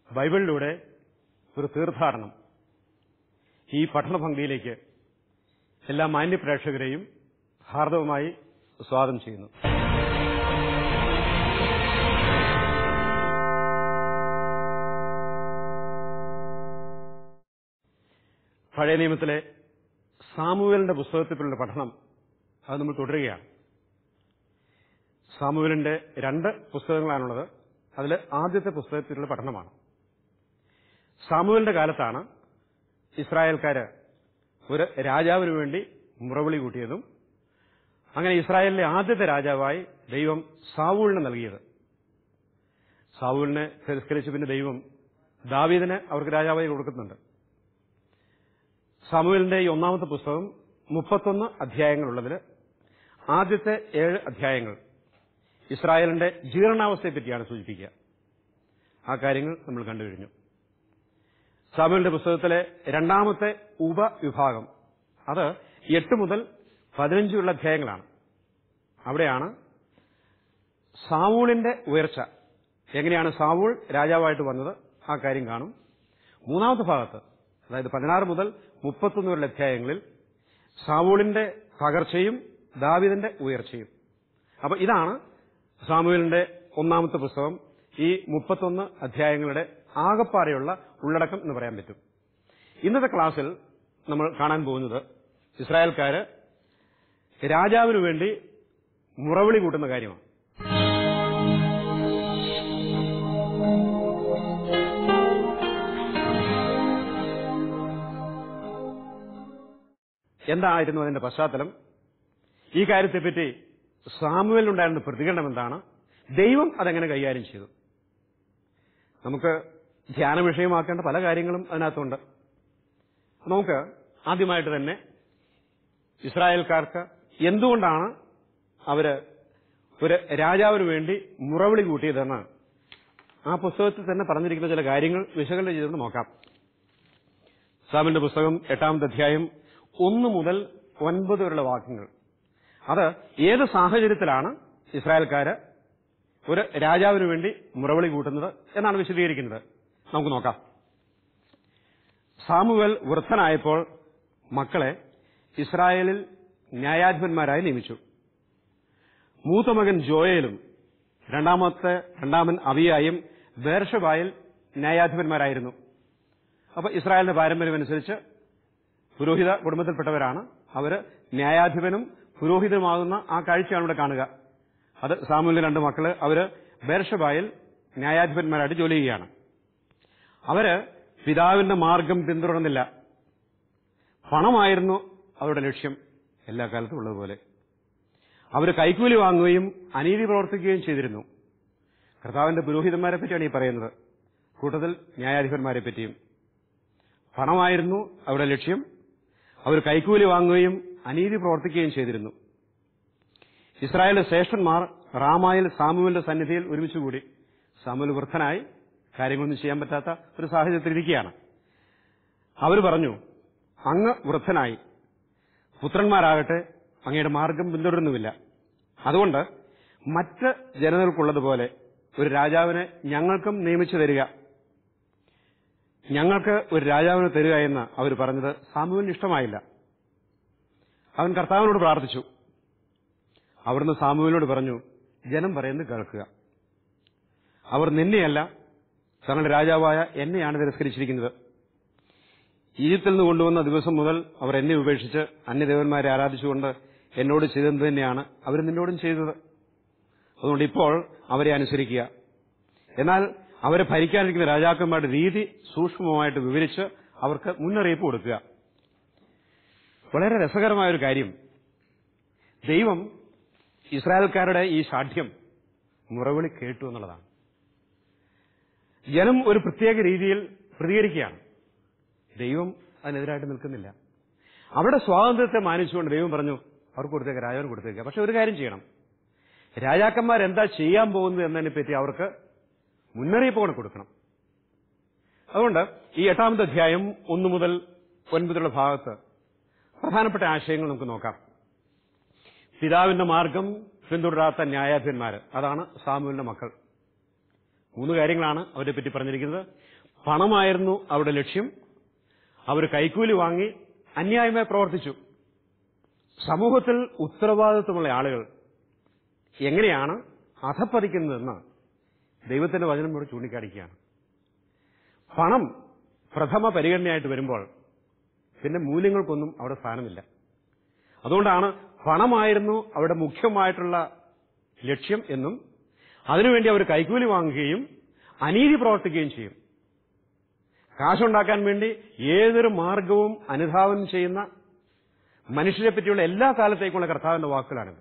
ബൈബിളിലൂടെ ഒരു തീർത്ഥാടനം ഈ പഠനപംക്തിയിലേക്ക് എല്ലാ മാന്യ പ്രേക്ഷകരെയും ഹാർദവമായി സ്വാഗതം ചെയ്യുന്നു പഴയ നിയമത്തിലെ സാമുവേലിന്റെ പുസ്തകത്തിലുള്ള പഠനം അത് നമ്മൾ തുടരുകയാണ് സാമുവേലിന്റെ രണ്ട് പുസ്തകങ്ങളാണുള്ളത് അതിൽ ആദ്യത്തെ പുസ്തകത്തിലുള്ള പഠനമാണ് സാമുവേലിന്റെ കാലത്താണ് ഇസ്രായേൽക്കാര് ഒരു രാജാവിന് വേണ്ടി മുറവിളി കൂട്ടിയതും അങ്ങനെ ഇസ്രായേലിലെ ആദ്യത്തെ രാജാവായി ദൈവം സാവൂളിന് നൽകിയത് സാവൂളിനെ തിരസ്കരിച്ച് പിന്നെ ദൈവം ദാവീദിനെ അവർക്ക് രാജാവായി കൊടുക്കുന്നുണ്ട് സാമുവേലിന്റെ ഈ ഒന്നാമത്തെ പുസ്തകം മുപ്പത്തൊന്ന് അധ്യായങ്ങളുള്ളതിൽ ആദ്യത്തെ ഏഴ് അധ്യായങ്ങൾ ഇസ്രായേലിന്റെ ജീർണാവസ്ഥയെ പറ്റിയാണ് സൂചിപ്പിക്കുക ആ കാര്യങ്ങൾ നമ്മൾ കണ്ടുകഴിഞ്ഞു സാമുവേലിന്റെ പുസ്തകത്തിലെ രണ്ടാമത്തെ ഉപവിഭാഗം അത് എട്ട് മുതൽ പതിനഞ്ചുള്ള അധ്യായങ്ങളാണ് അവിടെയാണ് സാവൂളിന്റെ ഉയർച്ച എങ്ങനെയാണ് സാവൂൾ രാജാവായിട്ട് വന്നത് ആ കാര്യം കാണും മൂന്നാമത്തെ ഭാഗത്ത് അതായത് പതിനാറ് മുതൽ മുപ്പത്തൊന്ന് വരെയുള്ള അധ്യായങ്ങളിൽ സാവൂളിന്റെ പകർച്ചയും ദാവിദിന്റെ ഉയർച്ചയും അപ്പൊ ഇതാണ് സാമുവേലിന്റെ ഒന്നാമത്തെ പുസ്തകം ഈ മുപ്പത്തൊന്ന് അധ്യായങ്ങളുടെ ആകപ്പാറയുള്ള ഉള്ളടക്കം എന്ന് പറയാൻ പറ്റും ഇന്നത്തെ ക്ലാസ്സിൽ നമ്മൾ കാണാൻ പോകുന്നത് ഇസ്രായേൽക്കാര് രാജാവിനു വേണ്ടി മുറവിളി കൂട്ടുന്ന കാര്യമാണ് എന്തായിരുന്നു അതിന്റെ പശ്ചാത്തലം ഈ കാര്യത്തെപ്പറ്റി സാമുവലിനുണ്ടായിരുന്ന പ്രതികരണം എന്താണ് ദൈവം അതെങ്ങനെ കൈകാര്യം ചെയ്തു നമുക്ക് ധ്യാന വിഷയമാക്കേണ്ട പല കാര്യങ്ങളും അതിനകത്തുണ്ട് നമുക്ക് ആദ്യമായിട്ട് തന്നെ ഇസ്രായേൽക്കാർക്ക് എന്തുകൊണ്ടാണ് അവര് ഒരു രാജാവിന് വേണ്ടി മുറവിളി കൂട്ടിയതെന്ന് ആ പുസ്തകത്തിൽ തന്നെ പറഞ്ഞിരിക്കുന്ന ചില കാര്യങ്ങൾ വിശകലനം ചെയ്തുകൊണ്ട് നോക്കാം സാമിന്റെ പുസ്തകം എട്ടാമത്തെ അധ്യായം ഒന്ന് മുതൽ ഒൻപത് വരെയുള്ള വാക്യങ്ങൾ അത് ഏത് സാഹചര്യത്തിലാണ് ഇസ്രായേൽക്കാര് ഒരു രാജാവിന് വേണ്ടി മുറവിളി കൂട്ടുന്നത് എന്നാണ് വിശദീകരിക്കുന്നത് നമുക്ക് നോക്കാം സാമുവൽ വൃദ്ധനായപ്പോൾ മക്കളെ ഇസ്രായേലിൽ ന്യായാധിപന്മാരായി നിയമിച്ചു മൂത്ത മകൻ ജോയലും രണ്ടാമത്തെ രണ്ടാമൻ അവിയായും ബേർഷബായിൽ ന്യായാധിപന്മാരായിരുന്നു അപ്പൊ ഇസ്രായേലിന്റെ പാരമ്പര്യമനുസരിച്ച് പുരോഹിത കുടുംബത്തിൽപ്പെട്ടവരാണ് അവര് ന്യായാധിപനും പുരോഹിതനുമാകുന്ന ആ കാഴ്ചയാണ് ഇവിടെ കാണുക അത് സാമൂലിന്റെ രണ്ട് മക്കള് അവര് ബേർഷബായിൽ ന്യായാധിപന്മാരായിട്ട് ജോലി ചെയ്യുകയാണ് അവര് പിതാവിന്റെ മാർഗം പിന്തുടർന്നില്ല പണമായിരുന്നു അവരുടെ ലക്ഷ്യം എല്ലാ കാലത്തും ഉള്ളതുപോലെ അവർ കൈക്കൂലി വാങ്ങുകയും അനീതി പ്രവർത്തിക്കുകയും ചെയ്തിരുന്നു കർത്താവിന്റെ പുരോഹിതന്മാരെ പറ്റിയാണ് ഈ പറയുന്നത് കൂട്ടത്തിൽ ന്യായാധിപന്മാരെ പറ്റിയും പണമായിരുന്നു അവരുടെ ലക്ഷ്യം അവർ കൈക്കൂലി വാങ്ങുകയും അനീതി പ്രവർത്തിക്കുകയും ചെയ്തിരുന്നു ഇസ്രായേലിലെ ശ്രേഷ്ഠന്മാർ റാമായിൽ സാമുവിന്റെ സന്നിധിയിൽ ഒരുമിച്ചുകൂടി സാമുൽ വൃദ്ധനായി കാര്യങ്ങളൊന്നും ചെയ്യാൻ പറ്റാത്ത ഒരു സാഹചര്യത്തിൽ ഇരിക്കുകയാണ് അവർ പറഞ്ഞു അങ്ങ് വൃദ്ധനായി പുത്രന്മാരാകട്ടെ അങ്ങയുടെ മാർഗം പിന്തുടരുന്നുമില്ല അതുകൊണ്ട് മറ്റ് ജനതകൾക്കുള്ളതുപോലെ ഒരു രാജാവിനെ ഞങ്ങൾക്കും നിയമിച്ചു തരിക ഞങ്ങൾക്ക് ഒരു രാജാവിനെ തരിക എന്ന് അവർ പറഞ്ഞത് സാമുവിന് ഇഷ്ടമായില്ല അവൻ കർത്താവിനോട് പ്രാർത്ഥിച്ചു അവിടുന്ന് സാമുവിനോട് പറഞ്ഞു ജനം പറയുന്നത് കേൾക്കുക അവർ നിന്നെയല്ല തങ്ങളുടെ രാജാവായ എന്നെയാണ് തിരസ്കരിച്ചിരിക്കുന്നത് ഈജിപ്തിൽ നിന്ന് കൊണ്ടുവന്ന ദിവസം മുതൽ അവർ എന്നെ ഉപേക്ഷിച്ച് അന്യദേവന്മാരെ ആരാധിച്ചുകൊണ്ട് എന്നോട് ചെയ്തത് തന്നെയാണ് അവർ നിന്നോടും ചെയ്തത് അതുകൊണ്ട് ഇപ്പോൾ അവരെ അനുസരിക്കുക എന്നാൽ അവരെ ഭരിക്കാനിരിക്കുന്ന രാജാക്കന്മാരുടെ രീതി സൂക്ഷ്മമായിട്ട് വിവരിച്ച് അവർക്ക് മുന്നറിയിപ്പ് കൊടുക്കുക വളരെ രസകരമായ ഒരു കാര്യം ദൈവം ഇസ്രായേൽക്കാരുടെ ഈ ഷാഠ്യം മുറവിളി കേട്ടു എന്നുള്ളതാണ് ജനം ഒരു പ്രത്യേക രീതിയിൽ പ്രതികരിക്കുകയാണ് ദൈവം അതിനെതിരായിട്ട് നിൽക്കുന്നില്ല അവരുടെ സ്വാതന്ത്ര്യത്തെ മാനിച്ചുകൊണ്ട് ദൈവം പറഞ്ഞു അവർക്ക് കൊടുത്തേക്ക് രാജാവിന് കൊടുത്തേക്കുക പക്ഷെ ഒരു കാര്യം ചെയ്യണം രാജാക്കന്മാർ എന്താ ചെയ്യാൻ പോകുന്നത് എന്നതിനെ പറ്റി അവർക്ക് മുന്നറിയിപ്പ് കൊണ്ട് കൊടുക്കണം അതുകൊണ്ട് ഈ എട്ടാമത്തെ അധ്യായം ഒന്നു മുതൽ ഒൻപതുള്ള ഭാഗത്ത് പ്രധാനപ്പെട്ട ആശയങ്ങൾ നമുക്ക് നോക്കാം പിതാവിന്റെ മാർഗം പിന്തുടരാത്ത ന്യായാധിപന്മാര് അതാണ് സാമുവിന്റെ മക്കൾ മൂന്ന് കാര്യങ്ങളാണ് അവരെ പറ്റി പറഞ്ഞിരിക്കുന്നത് പണമായിരുന്നു അവരുടെ ലക്ഷ്യം അവർ കൈക്കൂലി വാങ്ങി അന്യായമായി പ്രവർത്തിച്ചു സമൂഹത്തിൽ ഉത്തരവാദിത്വമുള്ള ആളുകൾ എങ്ങനെയാണ് അധപ്പതിക്കുന്നതെന്ന് ദൈവത്തിന്റെ വചനം ഇവിടെ ചൂണ്ടിക്കാണിക്കുകയാണ് പണം പ്രഥമ പരിഗണനയായിട്ട് വരുമ്പോൾ പിന്നെ മൂല്യങ്ങൾക്കൊന്നും അവിടെ സ്ഥാനമില്ല അതുകൊണ്ടാണ് പണമായിരുന്നു അവരുടെ മുഖ്യമായിട്ടുള്ള ലക്ഷ്യം എന്നും അതിനുവേണ്ടി അവർ കൈക്കൂലി വാങ്ങുകയും അനീതി പ്രവർത്തിക്കുകയും ചെയ്യും കാശുണ്ടാക്കാൻ വേണ്ടി ഏതൊരു മാർഗവും അനുധാവനം ചെയ്യുന്ന മനുഷ്യരെ പറ്റിയുള്ള എല്ലാ കാലത്തേക്കുള്ള കർത്താവിന്റെ വാക്കുകളാണിത്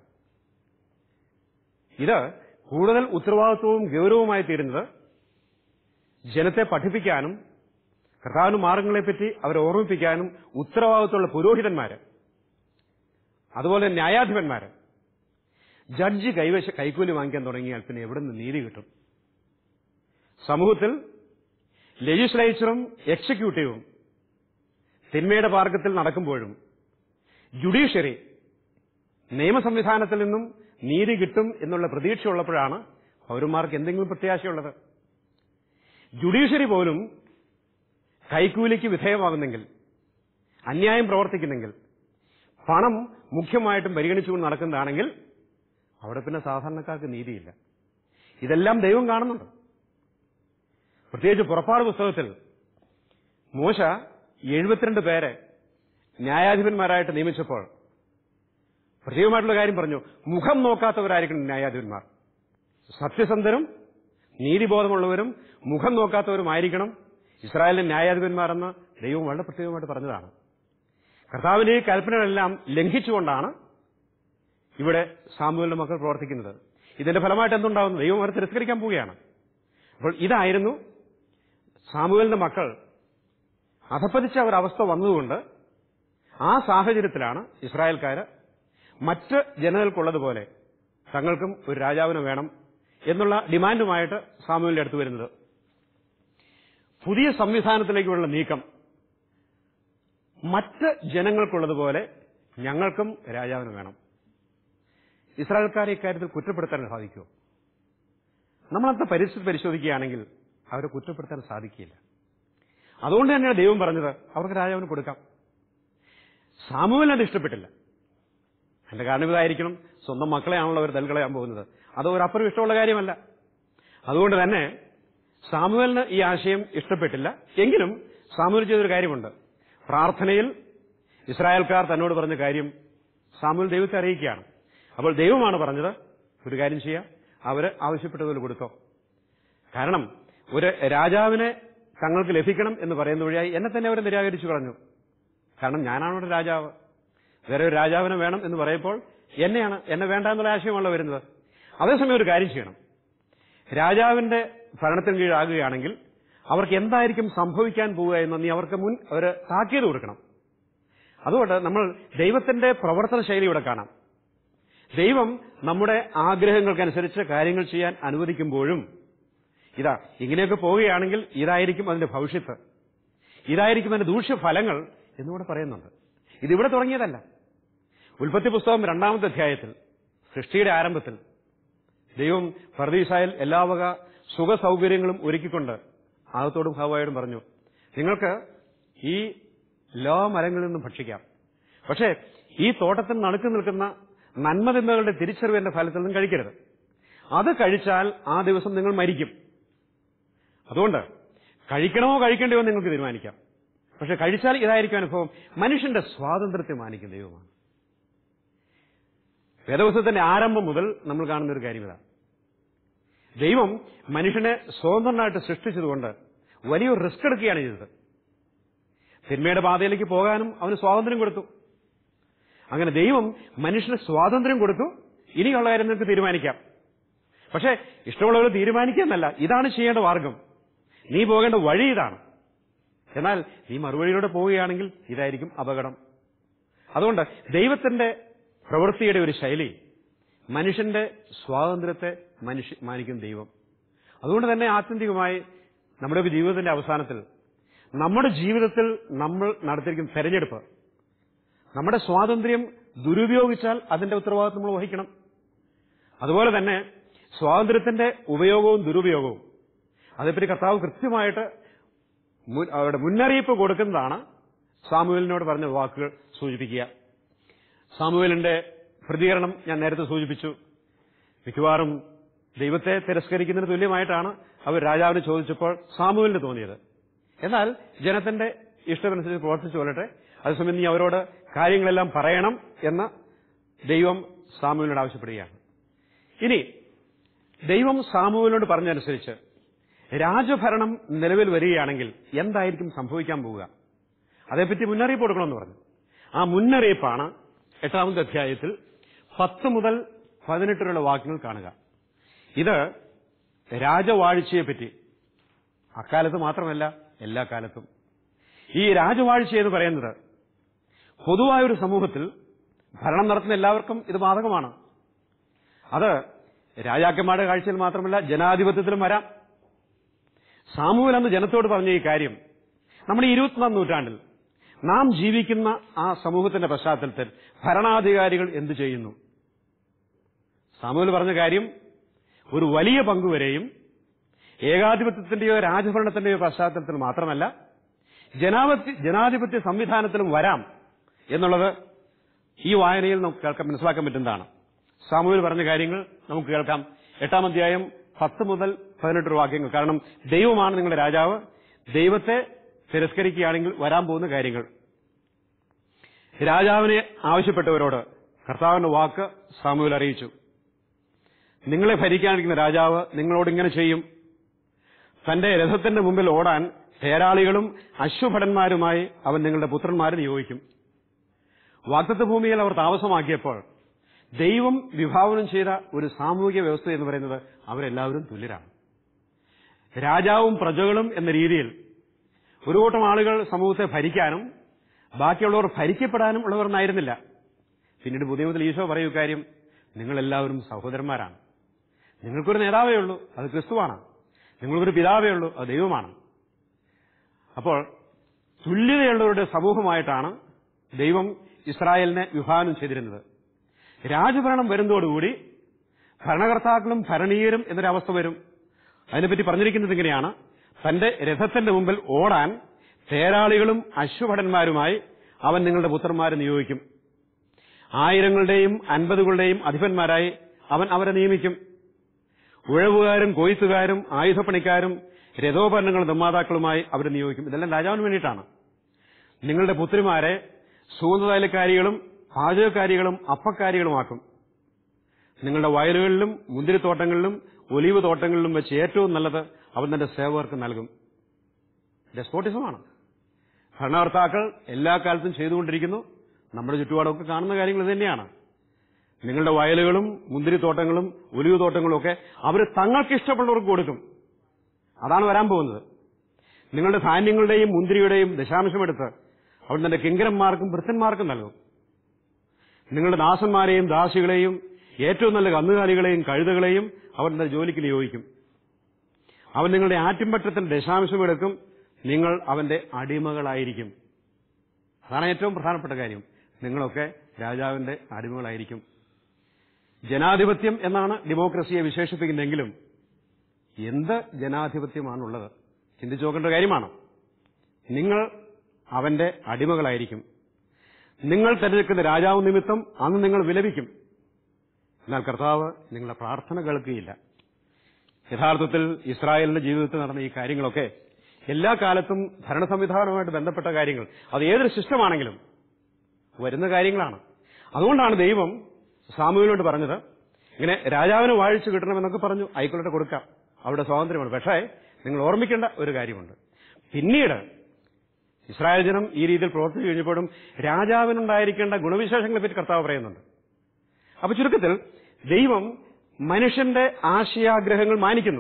ഇത് കൂടുതൽ ഉത്തരവാദിത്വവും ഗൗരവമായി തീരുന്നത് ജനത്തെ പഠിപ്പിക്കാനും കർത്താവിന് മാർഗങ്ങളെപ്പറ്റി അവരെ ഓർമ്മിപ്പിക്കാനും ഉത്തരവാദിത്വമുള്ള പുരോഹിതന്മാര് അതുപോലെ ന്യായാധിപന്മാര് ജഡ്ജി കൈവശ കൈക്കൂലി വാങ്ങിക്കാൻ തുടങ്ങിയാൽ പിന്നെ എവിടെ നിന്ന് നീതി കിട്ടും സമൂഹത്തിൽ ലെജിസ്ലേച്ചറും എക്സിക്യൂട്ടീവും തിന്മയുടെ മാർഗത്തിൽ നടക്കുമ്പോഴും ജുഡീഷ്യറി നിയമ സംവിധാനത്തിൽ നിന്നും നീതി കിട്ടും എന്നുള്ള പ്രതീക്ഷ ഉള്ളപ്പോഴാണ് പൗരന്മാർക്ക് എന്തെങ്കിലും പ്രത്യാശയുള്ളത് ജുഡീഷ്യറി പോലും കൈക്കൂലിക്ക് വിധേയമാകുന്നെങ്കിൽ അന്യായം പ്രവർത്തിക്കുന്നെങ്കിൽ പണം മുഖ്യമായിട്ടും പരിഗണിച്ചുകൊണ്ട് നടക്കുന്നതാണെങ്കിൽ അവിടെ പിന്നെ സാധാരണക്കാർക്ക് നീതിയില്ല ഇതെല്ലാം ദൈവം കാണുന്നുണ്ട് പ്രത്യേകിച്ച് പുറപ്പാട് പുസ്തകത്തിൽ മോശ എഴുപത്തിരണ്ട് പേരെ ന്യായാധിപന്മാരായിട്ട് നിയമിച്ചപ്പോൾ പ്രത്യേകമായിട്ടുള്ള കാര്യം പറഞ്ഞു മുഖം നോക്കാത്തവരായിരിക്കണം ന്യായാധിപന്മാർ സത്യസന്ധരും നീതിബോധമുള്ളവരും മുഖം നോക്കാത്തവരുമായിരിക്കണം ഇസ്രായേലിലെ ന്യായാധിപന്മാരെന്ന് ദൈവം വളരെ പ്രത്യേകമായിട്ട് പറഞ്ഞതാണ് കർത്താവിന്റെ ഈ കൽപ്പനകളെല്ലാം ലംഘിച്ചുകൊണ്ടാണ് ഇവിടെ സാമൂഹിക മക്കൾ പ്രവർത്തിക്കുന്നത് ഇതിന്റെ ഫലമായിട്ട് എന്തുണ്ടാവുന്നു ദൈവം അവരെ തിരസ്കരിക്കാൻ പോവുകയാണ് അപ്പോൾ ഇതായിരുന്നു സാമൂഹലിന്റെ മക്കൾ അധപ്പതിച്ച ഒരവസ്ഥ വന്നതുകൊണ്ട് ആ സാഹചര്യത്തിലാണ് ഇസ്രായേൽക്കാര് മറ്റ് ജനതകൾക്കുള്ളതുപോലെ തങ്ങൾക്കും ഒരു രാജാവിനെ വേണം എന്നുള്ള ഡിമാൻഡുമായിട്ട് സാമൂഹലിന്റെ അടുത്ത് വരുന്നത് പുതിയ സംവിധാനത്തിലേക്കുള്ള നീക്കം മറ്റ് ജനങ്ങൾക്കുള്ളതുപോലെ ഞങ്ങൾക്കും രാജാവിന് വേണം ഇസ്രായേൽക്കാരെ ഇക്കാര്യത്തിൽ കുറ്റപ്പെടുത്താൻ സാധിക്കുമോ നമ്മളത്തെ പരിസ്ഥിതി പരിശോധിക്കുകയാണെങ്കിൽ അവരെ കുറ്റപ്പെടുത്താൻ സാധിക്കില്ല അതുകൊണ്ട് തന്നെയാണ് ദൈവം പറഞ്ഞത് അവർക്ക് രാജാവിന് കൊടുക്കാം സാമൂഹ്യം അത് ഇഷ്ടപ്പെട്ടില്ല എന്റെ കാരണം ഇതായിരിക്കണം സ്വന്തം മക്കളെയാണല്ലോ അവർ തൽകളയാൻ പോകുന്നത് അത് ഒരപ്പുറം ഇഷ്ടമുള്ള കാര്യമല്ല അതുകൊണ്ട് തന്നെ സാമുവലിന് ഈ ആശയം ഇഷ്ടപ്പെട്ടില്ല എങ്കിലും സാമുവൽ ചെയ്തൊരു കാര്യമുണ്ട് പ്രാർത്ഥനയിൽ ഇസ്രായേൽക്കാർ തന്നോട് പറഞ്ഞ കാര്യം സാമുവൽ ദൈവത്തെ അറിയിക്കുകയാണ് അപ്പോൾ ദൈവമാണ് പറഞ്ഞത് ഒരു കാര്യം ചെയ്യാം അവര് ആവശ്യപ്പെട്ടതുപോലെ കൊടുത്തോ കാരണം ഒരു രാജാവിനെ തങ്ങൾക്ക് ലഭിക്കണം എന്ന് പറയുന്ന വഴിയായി എന്നെ തന്നെ അവർ നിരാകരിച്ചു കളഞ്ഞു കാരണം ഞാനാണ് ഒരു രാജാവ് വേറെ ഒരു രാജാവിനെ വേണം എന്ന് പറയുമ്പോൾ എന്നെയാണ് എന്നെ വേണ്ട എന്നുള്ള ആശയമാണല്ലോ വരുന്നത് അതേസമയം ഒരു കാര്യം ചെയ്യണം രാജാവിന്റെ ഭരണത്തിന് കീഴാകുകയാണെങ്കിൽ അവർക്ക് എന്തായിരിക്കും സംഭവിക്കാൻ പോവുക എന്ന് നീ അവർക്ക് മുൻ ഒരു താക്കീത് കൊടുക്കണം അതുകൊണ്ട് നമ്മൾ ദൈവത്തിന്റെ പ്രവർത്തന ശൈലി ഇവിടെ കാണാം ദൈവം നമ്മുടെ ആഗ്രഹങ്ങൾക്കനുസരിച്ച് കാര്യങ്ങൾ ചെയ്യാൻ അനുവദിക്കുമ്പോഴും ഇതാ ഇങ്ങനെയൊക്കെ പോവുകയാണെങ്കിൽ ഇതായിരിക്കും അതിന്റെ ഭവിഷ്യത്ത് ഇതായിരിക്കും അതിന്റെ ദൂഷ്യഫലങ്ങൾ എന്നിവിടെ പറയുന്നുണ്ട് ഇതിവിടെ തുടങ്ങിയതല്ല ഉൽപ്പത്തി പുസ്തകം രണ്ടാമത്തെ അധ്യായത്തിൽ സൃഷ്ടിയുടെ ആരംഭത്തിൽ ദൈവം ഫർദീസായിൽ എല്ലാ വക സുഖ സൗകര്യങ്ങളും ഒരുക്കിക്കൊണ്ട് ആദത്തോടും ഹവായോടും പറഞ്ഞു നിങ്ങൾക്ക് ഈ എല്ലാ മരങ്ങളിൽ നിന്നും ഭക്ഷിക്കാം പക്ഷേ ഈ തോട്ടത്തിൽ നടുക്ക് നിൽക്കുന്ന നന്മതിന്മകളുടെ തിരിച്ചറിവിന്റെ ഫലത്തിൽ നിന്നും കഴിക്കരുത് അത് കഴിച്ചാൽ ആ ദിവസം നിങ്ങൾ മരിക്കും അതുകൊണ്ട് കഴിക്കണമോ കഴിക്കേണ്ടയോ എന്ന് നിങ്ങൾക്ക് തീരുമാനിക്കാം പക്ഷെ കഴിച്ചാൽ ഇതായിരിക്കും അനുഭവം മനുഷ്യന്റെ സ്വാതന്ത്ര്യത്തെ മാനിക്കും ദൈവമാണ് വേദവസത്തിന്റെ ആരംഭം മുതൽ നമ്മൾ കാണുന്ന ഒരു കാര്യം ഇതാണ് ദൈവം മനുഷ്യനെ സ്വതന്ത്രനായിട്ട് സൃഷ്ടിച്ചതുകൊണ്ട് വലിയൊരു റിസ്ക് എടുക്കുകയാണ് ചെയ്തത് തിന്മയുടെ പാതയിലേക്ക് പോകാനും അവന് സ്വാതന്ത്ര്യം കൊടുത്തു അങ്ങനെ ദൈവം മനുഷ്യന് സ്വാതന്ത്ര്യം കൊടുത്തു ഇനിയുള്ള കാര്യം നിങ്ങൾക്ക് തീരുമാനിക്കാം പക്ഷേ ഇഷ്ടമുള്ളവർ തീരുമാനിക്കാന്നല്ല ഇതാണ് ചെയ്യേണ്ട മാർഗം നീ പോകേണ്ട വഴി ഇതാണ് എന്നാൽ നീ മറുവഴിയിലൂടെ പോവുകയാണെങ്കിൽ ഇതായിരിക്കും അപകടം അതുകൊണ്ട് ദൈവത്തിന്റെ പ്രവൃത്തിയുടെ ഒരു ശൈലി മനുഷ്യന്റെ സ്വാതന്ത്ര്യത്തെ മനുഷ്യ മാനിക്കും ദൈവം അതുകൊണ്ട് തന്നെ ആത്യന്തികമായി നമ്മുടെ ഒരു ജീവിതത്തിന്റെ അവസാനത്തിൽ നമ്മുടെ ജീവിതത്തിൽ നമ്മൾ നടത്തിയിരിക്കുന്ന തെരഞ്ഞെടുപ്പ് നമ്മുടെ സ്വാതന്ത്ര്യം ദുരുപയോഗിച്ചാൽ അതിന്റെ ഉത്തരവാദിത്വം നമ്മൾ വഹിക്കണം അതുപോലെ തന്നെ സ്വാതന്ത്ര്യത്തിന്റെ ഉപയോഗവും ദുരുപയോഗവും അതേപ്പറ്റി കർത്താവ് കൃത്യമായിട്ട് മുൻ- അവരുടെ മുന്നറിയിപ്പ് കൊടുക്കുന്നതാണ് സാമുവേലിനോട് പറഞ്ഞ വാക്കുകൾ സൂചിപ്പിക്കുക സാമുവേലിന്റെ പ്രതികരണം ഞാൻ നേരത്തെ സൂചിപ്പിച്ചു മിക്കവാറും ദൈവത്തെ തിരസ്കരിക്കുന്നതിന് തുല്യമായിട്ടാണ് അവർ രാജാവിന് ചോദിച്ചപ്പോൾ സാമുവേലിന് തോന്നിയത് എന്നാൽ ജനത്തിന്റെ ഇഷ്ടമനുസരിച്ച് പ്രവർത്തിച്ചു കൊള്ളട്ടെ അതേസമയം നീ അവരോട് കാര്യങ്ങളെല്ലാം പറയണം എന്ന് ദൈവം സാമുവിനോട് ആവശ്യപ്പെടുകയാണ് ഇനി ദൈവം സാമുവിനോട് പറഞ്ഞതനുസരിച്ച് രാജഭരണം നിലവിൽ വരികയാണെങ്കിൽ എന്തായിരിക്കും സംഭവിക്കാൻ പോവുക അതേപ്പറ്റി മുന്നറിയിപ്പ് കൊടുക്കണമെന്ന് പറഞ്ഞു ആ മുന്നറിയിപ്പാണ് എട്ടാമത്തെ അധ്യായത്തിൽ പത്ത് മുതൽ പതിനെട്ടിലുള്ള വാക്യങ്ങൾ കാണുക ഇത് രാജവാഴ്ചയെപ്പറ്റി അക്കാലത്ത് മാത്രമല്ല എല്ലാ കാലത്തും ഈ രാജവാഴ്ച എന്ന് പറയുന്നത് പൊതുവായൊരു സമൂഹത്തിൽ ഭരണം നടത്തുന്ന എല്ലാവർക്കും ഇത് ബാധകമാണ് അത് രാജാക്കന്മാരുടെ കാഴ്ചയിൽ മാത്രമല്ല ജനാധിപത്യത്തിലും വരാം സാമൂഹ്യം അന്ന് ജനത്തോട് പറഞ്ഞ ഈ കാര്യം നമ്മുടെ ഇരുപത്തിനാം നൂറ്റാണ്ടിൽ നാം ജീവിക്കുന്ന ആ സമൂഹത്തിന്റെ പശ്ചാത്തലത്തിൽ ഭരണാധികാരികൾ എന്തു ചെയ്യുന്നു സാമൂഹ്യം പറഞ്ഞ കാര്യം ഒരു വലിയ പങ്കുവരെയും ഏകാധിപത്യത്തിന്റെയോ രാജഭരണത്തിന്റെയോ പശ്ചാത്തലത്തിൽ മാത്രമല്ല ജനാപത്യ ജനാധിപത്യ സംവിധാനത്തിലും വരാം എന്നുള്ളത് ഈ വായനയിൽ നമുക്ക് കേൾക്കാൻ മനസ്സിലാക്കാൻ പറ്റുന്നതാണ് സാമൂഹ്യം പറഞ്ഞ കാര്യങ്ങൾ നമുക്ക് കേൾക്കാം എട്ടാം അധ്യായം പത്ത് മുതൽ പതിനെട്ട് വാക്യങ്ങൾ കാരണം ദൈവമാണ് നിങ്ങളുടെ രാജാവ് ദൈവത്തെ തിരസ്കരിക്കുകയാണെങ്കിൽ വരാൻ പോകുന്ന കാര്യങ്ങൾ രാജാവിനെ ആവശ്യപ്പെട്ടവരോട് കർത്താവിന്റെ വാക്ക് സാമൂഹ്യം അറിയിച്ചു നിങ്ങളെ ഭരിക്കാനിരിക്കുന്ന രാജാവ് നിങ്ങളോട് ഇങ്ങനെ ചെയ്യും തന്റെ രഥത്തിന്റെ മുമ്പിൽ ഓടാൻ തേരാളികളും അശ്വഭടന്മാരുമായി അവൻ നിങ്ങളുടെ പുത്രന്മാരെ നിയോഗിക്കും വാക്തത്വ ഭൂമിയിൽ അവർ താമസമാക്കിയപ്പോൾ ദൈവം വിഭാവനം ചെയ്ത ഒരു സാമൂഹിക വ്യവസ്ഥ എന്ന് പറയുന്നത് അവരെല്ലാവരും തുല്യരാണ് രാജാവും പ്രജകളും എന്ന രീതിയിൽ ഒരു കൂട്ടം ആളുകൾ സമൂഹത്തെ ഭരിക്കാനും ബാക്കിയുള്ളവർ ഭരിക്കപ്പെടാനും ഉള്ളവരെന്നായിരുന്നില്ല പിന്നീട് പുതിയ ഈശോ പറയൂ കാര്യം നിങ്ങളെല്ലാവരും സഹോദരന്മാരാണ് നിങ്ങൾക്കൊരു നേതാവേ ഉള്ളൂ അത് ക്രിസ്തുവാണ് നിങ്ങൾക്കൊരു പിതാവേ ഉള്ളൂ അത് ദൈവമാണ് അപ്പോൾ തുല്യതയുള്ളവരുടെ സമൂഹമായിട്ടാണ് ദൈവം ഇസ്രായേലിനെ വിഭാവനം ചെയ്തിരുന്നത് രാജഭരണം വരുന്നതോടുകൂടി ഭരണകർത്താക്കളും ഭരണീയരും എന്നൊരവസ്ഥ വരും അതിനെപ്പറ്റി പറഞ്ഞിരിക്കുന്നത് ഇങ്ങനെയാണ് തന്റെ രഥത്തിന്റെ മുമ്പിൽ ഓടാൻ തേരാളികളും അശ്വഭടന്മാരുമായി അവൻ നിങ്ങളുടെ പുത്രന്മാരെ നിയോഗിക്കും ആയിരങ്ങളുടെയും അൻപതുകളുടെയും അധിപന്മാരായി അവൻ അവരെ നിയമിക്കും ഉഴവുകാരും കൊയ്ത്തുകാരും ആയുധപ്പണിക്കാരും രഥോപകരണങ്ങൾ നിർമ്മാതാക്കളുമായി അവരെ നിയോഗിക്കും ഇതെല്ലാം രാജാവിന് വേണ്ടിയിട്ടാണ് നിങ്ങളുടെ പുത്രിമാരെ സുഗന്ധതൈലക്കാരികളും പാചകക്കാരികളും അപ്പക്കാരികളുമാക്കും നിങ്ങളുടെ വയലുകളിലും മുന്തിരിത്തോട്ടങ്ങളിലും ഒലിവ് തോട്ടങ്ങളിലും വെച്ച് ഏറ്റവും നല്ലത് അവൻ തന്റെ സേവകർക്ക് നൽകും ഡെസ്പോട്ടിസമാണ് ഭരണകർത്താക്കൾ എല്ലാ കാലത്തും ചെയ്തുകൊണ്ടിരിക്കുന്നു നമ്മുടെ ചുറ്റുപാടൊക്കെ കാണുന്ന കാര്യങ്ങൾ ഇത് തന്നെയാണ് നിങ്ങളുടെ വയലുകളും മുന്തിരിത്തോട്ടങ്ങളും ഒലിവ് തോട്ടങ്ങളും ഒക്കെ അവർ തങ്ങൾക്ക് ഇഷ്ടമുള്ളവർക്ക് കൊടുക്കും അതാണ് വരാൻ പോകുന്നത് നിങ്ങളുടെ ധാന്യങ്ങളുടെയും മുന്തിരിയുടെയും ദശാംശമെടുത്ത് അവൻ തന്റെ കിങ്കരന്മാർക്കും വൃത്തന്മാർക്കും നൽകും നിങ്ങളുടെ ദാസന്മാരെയും ദാസികളെയും ഏറ്റവും നല്ല കന്നുകാലികളെയും കഴുതകളെയും അവൻ തന്റെ ജോലിക്ക് നിയോഗിക്കും അവൻ നിങ്ങളുടെ ആറ്റിൻപറ്റത്തിന്റെ ദശാംശം എടുക്കും നിങ്ങൾ അവന്റെ അടിമകളായിരിക്കും അതാണ് ഏറ്റവും പ്രധാനപ്പെട്ട കാര്യം നിങ്ങളൊക്കെ രാജാവിന്റെ അടിമകളായിരിക്കും ജനാധിപത്യം എന്നാണ് ഡെമോക്രസിയെ വിശേഷിപ്പിക്കുന്നതെങ്കിലും എന്ത് ജനാധിപത്യമാണുള്ളത് ചിന്തിച്ചു നോക്കേണ്ട കാര്യമാണ് നിങ്ങൾ അവന്റെ അടിമകളായിരിക്കും നിങ്ങൾ തിരഞ്ഞെടുക്കുന്ന രാജാവ് നിമിത്തം അന്ന് നിങ്ങൾ വിലപിക്കും എന്നാൽ കർത്താവ് നിങ്ങളുടെ പ്രാർത്ഥന കേൾക്കുകയില്ല യഥാർത്ഥത്തിൽ ഇസ്രായേലിന്റെ ജീവിതത്തിൽ നടന്ന ഈ കാര്യങ്ങളൊക്കെ എല്ലാ കാലത്തും ഭരണ സംവിധാനവുമായിട്ട് ബന്ധപ്പെട്ട കാര്യങ്ങൾ അത് ഏതൊരു സിസ്റ്റമാണെങ്കിലും വരുന്ന കാര്യങ്ങളാണ് അതുകൊണ്ടാണ് ദൈവം സാമൂഹിലോട്ട് പറഞ്ഞത് ഇങ്ങനെ രാജാവിന് വാഴിച്ചു കിട്ടണമെന്നൊക്കെ പറഞ്ഞു ആയിക്കൊള്ളട്ടെ കൊടുക്കാം അവിടെ സ്വാതന്ത്ര്യമാണ് പക്ഷേ നിങ്ങൾ ഓർമ്മിക്കേണ്ട ഒരു കാര്യമുണ്ട് പിന്നീട് ഇസ്രായേൽ ജനം ഈ രീതിയിൽ പ്രവർത്തിച്ചു കഴിഞ്ഞപ്പോഴും രാജാവിനുണ്ടായിരിക്കേണ്ട ഗുണവിശേഷങ്ങളെ പറ്റി കർത്താവ് പറയുന്നുണ്ട് അപ്പൊ ചുരുക്കത്തിൽ ദൈവം മനുഷ്യന്റെ ആശയാഗ്രഹങ്ങൾ മാനിക്കുന്നു